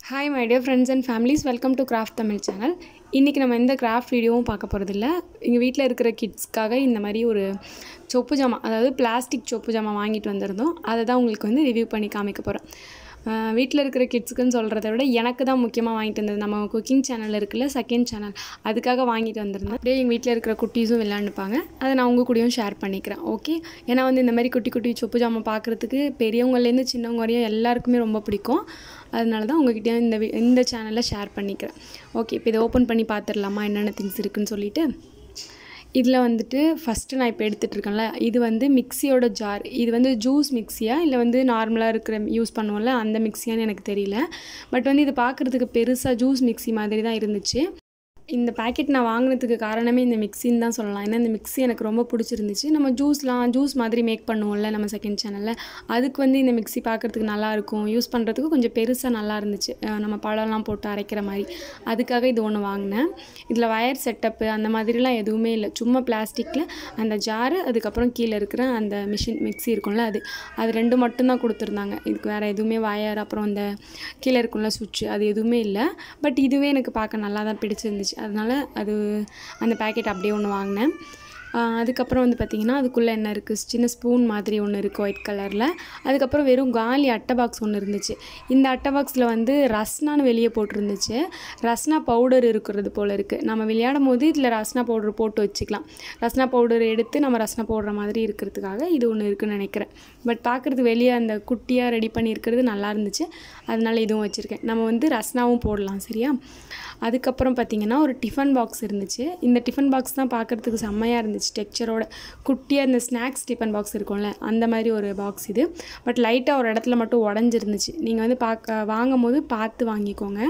hi my dear friends and families welcome to craft Tamil channel இன்றைக்கி நம்ம எந்த craft வீடியோவும் பார்க்க போகிறதில்ல எங்கள் வீட்டில் இருக்கிற கிட்ஸ்க்காக இந்த மாதிரி ஒரு சொப்பு ஜாமான் அதாவது பிளாஸ்டிக் சொப்பு ஜாமான் வாங்கிட்டு வந்திருந்தோம் அதை தான் உங்களுக்கு வந்து ரிவ்யூ பண்ணி காமிக்க போகிறேன் வீட்டில் இருக்கிற கிட்ஸுக்குன்னு சொல்கிறத விட எனக்கு தான் முக்கியமாக வாங்கிட்டு வந்தது நம்ம குக்கிங் சேனல் இருக்குல்ல செகண்ட் சேனல் அதுக்காக வாங்கிட்டு வந்திருந்தேன் அப்படியே எங்கள் வீட்டில் இருக்கிற குட்டீஸும் விளாண்டுப்பாங்க அதை நான் உங்கள் கூடயும் ஷேர் பண்ணிக்கிறேன் ஓகே ஏன்னா வந்து இந்த மாதிரி குட்டி குட்டி சொப்பு ஜாமான் பார்க்குறதுக்கு பெரியவங்கலேருந்து சின்னவங்க வரையும் எல்லாருக்குமே ரொம்ப பிடிக்கும் அதனால தான் உங்ககிட்ட இந்த வி- இந்த சேனலில் ஷேர் பண்ணிக்கிறேன் ஓகே இப்போ இதை ஓப்பன் பண்ணி பார்த்துடலாமா என்னென்ன திங்ஸ் இருக்குன்னு சொல்லிட்டு இதில் வந்துட்டு ஃபஸ்ட்டு நான் இப்போ எடுத்துகிட்டு இருக்கேன்ல இது வந்து மிக்சியோட ஜார் இது வந்து ஜூஸ் மிக்சியா இல்லை வந்து நார்மலாக இருக்கிற யூஸ் பண்ணுவோம்ல அந்த மிக்சியான்னு எனக்கு தெரியல பட் வந்து இது பார்க்குறதுக்கு பெருசாக ஜூஸ் மிக்ஸி மாதிரி தான் இருந்துச்சு இந்த பேக்கெட் நான் வாங்கினதுக்கு காரணமே இந்த மிக்ஸின்னு தான் சொல்லலாம் ஏன்னா இந்த மிக்ஸி எனக்கு ரொம்ப பிடிச்சிருந்துச்சு நம்ம ஜூஸ்லாம் ஜூஸ் மாதிரி மேக் பண்ணுவோம்ல நம்ம செகண்ட் சேனலில் அதுக்கு வந்து இந்த மிக்ஸி பார்க்குறதுக்கு நல்லா இருக்கும் யூஸ் பண்ணுறதுக்கு கொஞ்சம் பெருசாக நல்லா இருந்துச்சு அஹ் நம்ம பழம்லாம் போட்டு அரைக்கிற மாதிரி அதுக்காக இது ஒன்று வாங்கினேன் இதில் வயர் செட்டப்பு அந்த மாதிரிலாம் எதுவுமே இல்லை சும்மா பிளாஸ்டிக்கில் அந்த ஜாரு அதுக்கப்புறம் கீழே இருக்கிற அந்த மிஷின் மிக்ஸி இருக்கும்ல அது அது ரெண்டு மட்டும்தான் கொடுத்துருந்தாங்க இதுக்கு வேறு எதுவுமே வயர் அப்புறம் அந்த கீழே இருக்கும்ல சுவிட்ச் அது எதுவுமே இல்லை பட் இதுவே எனக்கு பார்க்க நல்லா தான் பிடிச்சிருந்துச்சு அதனால அது அந்த பேக்கெட் அப்படியே ஒன்று வாங்கினேன் ஆஹ் அதுக்கப்புறம் வந்து பார்த்திங்கன்னா அதுக்குள்ளே என்ன இருக்குது சின்ன ஸ்பூன் மாதிரி ஒன்று இருக்குது ஒயிட் கலரில் அதுக்கப்புறம் வெறும் காலி அட்டை பாக்ஸ் ஒன்று இருந்துச்சு இந்த அட்டை பாக்ஸில் வந்து ரஸ்னான்னு வெளியே போட்டிருந்துச்சு ரஸ்னா பவுடர் இருக்கிறது போல் இருக்குது நம்ம விளையாடும் போது இதில் ரஸ்னா பவுடர் போட்டு வச்சுக்கலாம் ரஸ்னா பவுடர் எடுத்து நம்ம ரஸ்னா போடுற மாதிரி இருக்கிறதுக்காக இது ஒன்று இருக்குன்னு நினைக்கிறேன் பட் பார்க்குறது வெளியே அந்த குட்டியாக ரெடி பண்ணியிருக்கிறது நல்லா இருந்துச்சு அதனால இதுவும் வச்சுருக்கேன் நம்ம வந்து ரஸ்னாவும் போடலாம் சரியா அதுக்கப்புறம் பார்த்திங்கன்னா ஒரு டிஃபன் பாக்ஸ் இருந்துச்சு இந்த டிஃபன் பாக்ஸ் தான் பார்க்குறதுக்கு செம்மையாக இருந்துச்சு டெக்ஸ்சரோட குட்டியாக இந்த ஸ்நாக்ஸ் டிஃபன் பாக்ஸ் இருக்கும்ல அந்த மாதிரி ஒரு பாக்ஸ் இது பட் லைட்டாக ஒரு இடத்துல மட்டும் உடஞ்சிருந்துச்சு நீங்கள் வந்து பார்க்க வாங்கும் போது பார்த்து வாங்கிக்கோங்க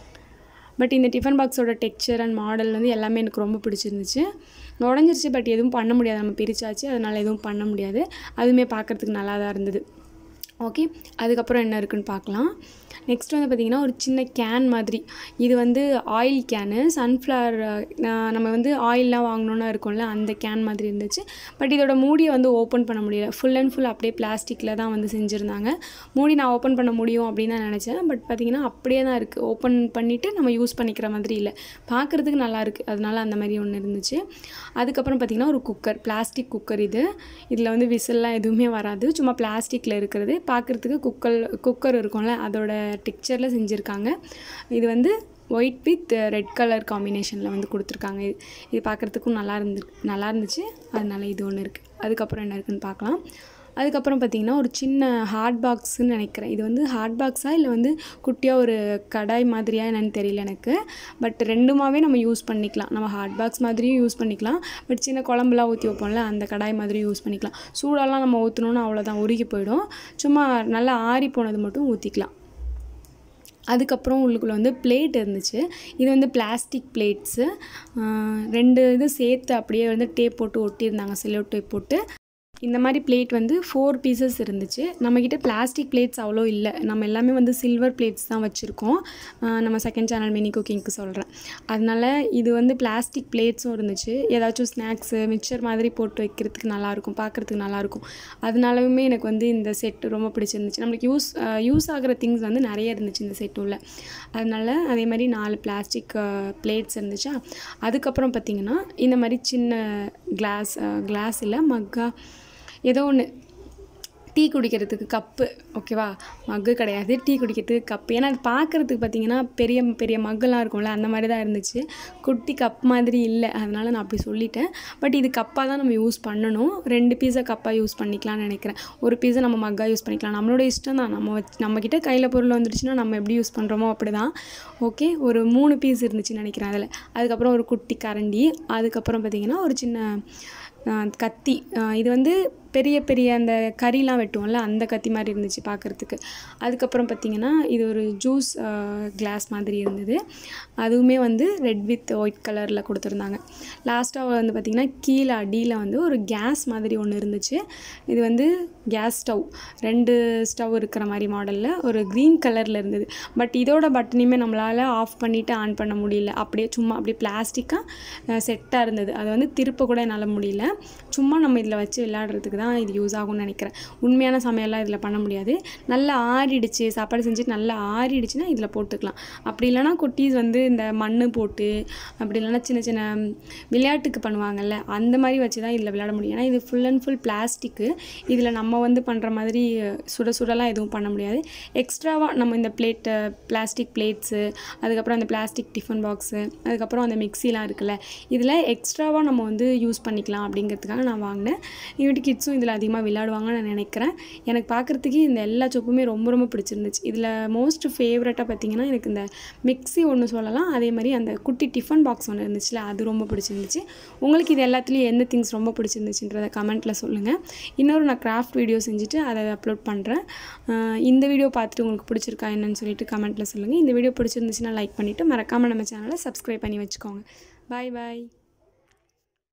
பட் இந்த டிஃபன் பாக்ஸோட டெக்ஸ்சர் அண்ட் மாடல் வந்து எல்லாமே எனக்கு ரொம்ப பிடிச்சிருந்துச்சு உடஞ்சிருச்சு பட் எதுவும் பண்ண முடியாது நம்ம பிரிச்சாச்சு அதனால் எதுவும் பண்ண முடியாது அதுவுமே பார்க்குறதுக்கு நல்லா தான் இருந்தது ஓகே அதுக்கப்புறம் என்ன இருக்குன்னு பார்க்கலாம் நெக்ஸ்ட் வந்து பார்த்திங்கன்னா ஒரு சின்ன கேன் மாதிரி இது வந்து ஆயில் கேனு சன்ஃப்ளவர் நம்ம வந்து ஆயிலெலாம் வாங்கணுன்னா இருக்கும்ல அந்த கேன் மாதிரி இருந்துச்சு பட் இதோட மூடியை வந்து ஓப்பன் பண்ண முடியல ஃபுல் அண்ட் ஃபுல் அப்படியே பிளாஸ்டிக்கில் தான் வந்து செஞ்சுருந்தாங்க மூடி நான் ஓப்பன் பண்ண முடியும் அப்படின்னு தான் நினச்சேன் பட் பார்த்திங்கன்னா அப்படியே தான் இருக்குது ஓப்பன் பண்ணிவிட்டு நம்ம யூஸ் பண்ணிக்கிற மாதிரி இல்லை பார்க்குறதுக்கு நல்லா இருக்குது அதனால அந்த மாதிரி ஒன்று இருந்துச்சு அதுக்கப்புறம் பார்த்திங்கன்னா ஒரு குக்கர் பிளாஸ்டிக் குக்கர் இது இதில் வந்து விசில்லாம் எதுவுமே வராது சும்மா பிளாஸ்டிக்கில் இருக்கிறது பார்க்குறதுக்கு குக்கர் குக்கர் இருக்கும்ல அதோட டெக்ஸ்சரில் செஞ்சுருக்காங்க இது வந்து ஒயிட் வித் ரெட் கலர் காம்பினேஷனில் வந்து கொடுத்துருக்காங்க இது இது பார்க்குறதுக்கும் நல்லா இருந்து நல்லா இருந்துச்சு அதனால இது ஒன்று இருக்குது அதுக்கப்புறம் என்ன இருக்குன்னு பார்க்கலாம் அதுக்கப்புறம் பார்த்திங்கன்னா ஒரு சின்ன ஹாட் பாக்ஸ்ன்னு நினைக்கிறேன் இது வந்து ஹாட் பாக்ஸா இல்லை வந்து குட்டியாக ஒரு கடாய் மாதிரியா என்னன்னு தெரியல எனக்கு பட் ரெண்டுமாவே நம்ம யூஸ் பண்ணிக்கலாம் நம்ம ஹாட் பாக்ஸ் மாதிரியும் யூஸ் பண்ணிக்கலாம் பட் சின்ன குழம்புலாம் ஊற்றி வைப்போம்ல அந்த கடாய் மாதிரி யூஸ் பண்ணிக்கலாம் சூடாலாம் நம்ம ஊற்றணுன்னா அவ்வளோதான் உருகி போயிடும் சும்மா நல்லா ஆறி போனது மட்டும் ஊற்றிக்கலாம் அதுக்கப்புறம் உள்ளுக்குள்ளே வந்து பிளேட் இருந்துச்சு இது வந்து பிளாஸ்டிக் பிளேட்ஸு ரெண்டு இது சேர்த்து அப்படியே வந்து டேப் போட்டு ஒட்டியிருந்தாங்க செல்லோ டேப் போட்டு இந்த மாதிரி பிளேட் வந்து ஃபோர் பீசஸ் இருந்துச்சு நம்மக்கிட்ட பிளாஸ்டிக் பிளேட்ஸ் அவ்வளோ இல்லை நம்ம எல்லாமே வந்து சில்வர் பிளேட்ஸ் தான் வச்சுருக்கோம் நம்ம செகண்ட் சேனல் மினி குக்கிங்க்கு சொல்கிறேன் அதனால இது வந்து பிளாஸ்டிக் பிளேட்ஸும் இருந்துச்சு ஏதாச்சும் ஸ்நாக்ஸு மிக்சர் மாதிரி போட்டு வைக்கிறதுக்கு நல்லாயிருக்கும் பார்க்குறதுக்கு நல்லாயிருக்கும் அதனாலவுமே எனக்கு வந்து இந்த செட் ரொம்ப பிடிச்சிருந்துச்சு நம்மளுக்கு யூஸ் யூஸ் ஆகிற திங்ஸ் வந்து நிறைய இருந்துச்சு இந்த செட் உள்ள அதனால அதே மாதிரி நாலு பிளாஸ்டிக் பிளேட்ஸ் இருந்துச்சா அதுக்கப்புறம் பார்த்திங்கன்னா இந்த மாதிரி சின்ன கிளாஸ் கிளாஸ் இல்லை மக்கா ஏதோ ஒன்று டீ குடிக்கிறதுக்கு கப்பு ஓகேவா மக்கு கிடையாது டீ குடிக்கிறதுக்கு கப்பு ஏன்னா அது பார்க்குறதுக்கு பார்த்தீங்கன்னா பெரிய பெரிய மக்கெல்லாம் இருக்கும்ல அந்த மாதிரி தான் இருந்துச்சு குட்டி கப் மாதிரி இல்லை அதனால நான் அப்படி சொல்லிட்டேன் பட் இது கப்பாக தான் நம்ம யூஸ் பண்ணணும் ரெண்டு பீஸை கப்பாக யூஸ் பண்ணிக்கலாம்னு நினைக்கிறேன் ஒரு பீஸை நம்ம மக்காக யூஸ் பண்ணிக்கலாம் நம்மளோட இஷ்டம் தான் நம்ம வச்சு நம்மக்கிட்ட கையில் பொருள் வந்துடுச்சுன்னா நம்ம எப்படி யூஸ் பண்ணுறோமோ அப்படி தான் ஓகே ஒரு மூணு பீஸ் இருந்துச்சுன்னு நினைக்கிறேன் அதில் அதுக்கப்புறம் ஒரு குட்டி கரண்டி அதுக்கப்புறம் பார்த்திங்கன்னா ஒரு சின்ன ஆஹ் கத்தி ஆஹ் இது வந்து பெரிய பெரிய அந்த கறிலாம் வெட்டுவோம்ல அந்த கத்தி மாதிரி இருந்துச்சு பார்க்குறதுக்கு அதுக்கப்புறம் பார்த்திங்கன்னா இது ஒரு ஜூஸ் கிளாஸ் மாதிரி இருந்தது அதுவுமே வந்து ரெட் வித் ஒயிட் கலரில் கொடுத்துருந்தாங்க லாஸ்ட்டாக வந்து பார்த்திங்கன்னா கீழே அடியில் வந்து ஒரு கேஸ் மாதிரி ஒன்று இருந்துச்சு இது வந்து கேஸ் ஸ்டவ் ரெண்டு ஸ்டவ் இருக்கிற மாதிரி மாடலில் ஒரு க்ரீன் கலரில் இருந்தது பட் இதோட பட்டனையுமே நம்மளால் ஆஃப் பண்ணிவிட்டு ஆன் பண்ண முடியல அப்படியே சும்மா அப்படியே பிளாஸ்டிக்காக செட்டாக இருந்தது அதை வந்து திருப்ப கூட என்னால் முடியல சும்மா நம்ம இதில் வச்சு விளையாடுறதுக்கு தான் இது யூஸ் ஆகும்னு நினைக்கிறேன் உண்மையான சமையல்லாம் இதில் பண்ண முடியாது நல்லா ஆறிடுச்சு சாப்பாடு செஞ்சுட்டு நல்லா ஆறிடுச்சுன்னா இதில் போட்டுக்கலாம் அப்படி இல்லைன்னா குட்டீஸ் வந்து இந்த மண் போட்டு அப்படி இல்லைன்னா சின்ன சின்ன விளையாட்டுக்கு பண்ணுவாங்கல்ல அந்த மாதிரி வச்சு தான் இதில் விளையாட முடியும் ஏன்னா இது ஃபுல் அண்ட் ஃபுல் பிளாஸ்டிக்கு இதில் நம்ம வந்து பண்ணுற மாதிரி சுட சுடலாம் எதுவும் பண்ண முடியாது எக்ஸ்ட்ராவாக நம்ம இந்த பிளேட்டு பிளாஸ்டிக் பிளேட்ஸு அதுக்கப்புறம் அந்த பிளாஸ்டிக் டிஃபன் பாக்ஸு அதுக்கப்புறம் அந்த மிக்சிலாம் இருக்குல்ல இதில் எக்ஸ்ட்ராவாக நம்ம வந்து யூஸ் பண்ணிக்கலாம் அப்படிங்கிறதுக்காக நான் வாங்கினேன் எங்கள் வீட்டு கிட்ஸும் இதில் அதிகமாக விளையாடுவாங்கன்னு நான் நினைக்கிறேன் எனக்கு பார்க்குறதுக்கு இந்த எல்லா சொப்புமே ரொம்ப ரொம்ப பிடிச்சிருந்துச்சு இதில் மோஸ்ட் ஃபேவரட்டாக பார்த்தீங்கன்னா எனக்கு இந்த மிக்ஸி ஒன்று சொல்லலாம் அதே மாதிரி அந்த குட்டி டிஃபன் பாக்ஸ் ஒன்று இருந்துச்சுல அது ரொம்ப பிடிச்சிருந்துச்சு உங்களுக்கு இது எல்லாத்துலேயும் எந்த திங்ஸ் ரொம்ப பிடிச்சிருந்துச்சுன்றதை கமெண்ட்டில் சொல்லுங்கள் இன்னொரு நான் கிராஃப்ட் வீடியோ செஞ்சுட்டு அதை அப்லோட் பண்ணுறேன் இந்த வீடியோ பார்த்துட்டு உங்களுக்கு பிடிச்சிருக்கா என்னன்னு சொல்லிட்டு கமெண்ட்டில் சொல்லுங்கள் இந்த வீடியோ பிடிச்சிருந்துச்சுன்னா லைக் பண்ணிவிட்டு மறக்காமல் நம்ம சேனலை சப்ஸ்கிரைப் பண்ணி வச்சுக்கோங்க பாய் பாய்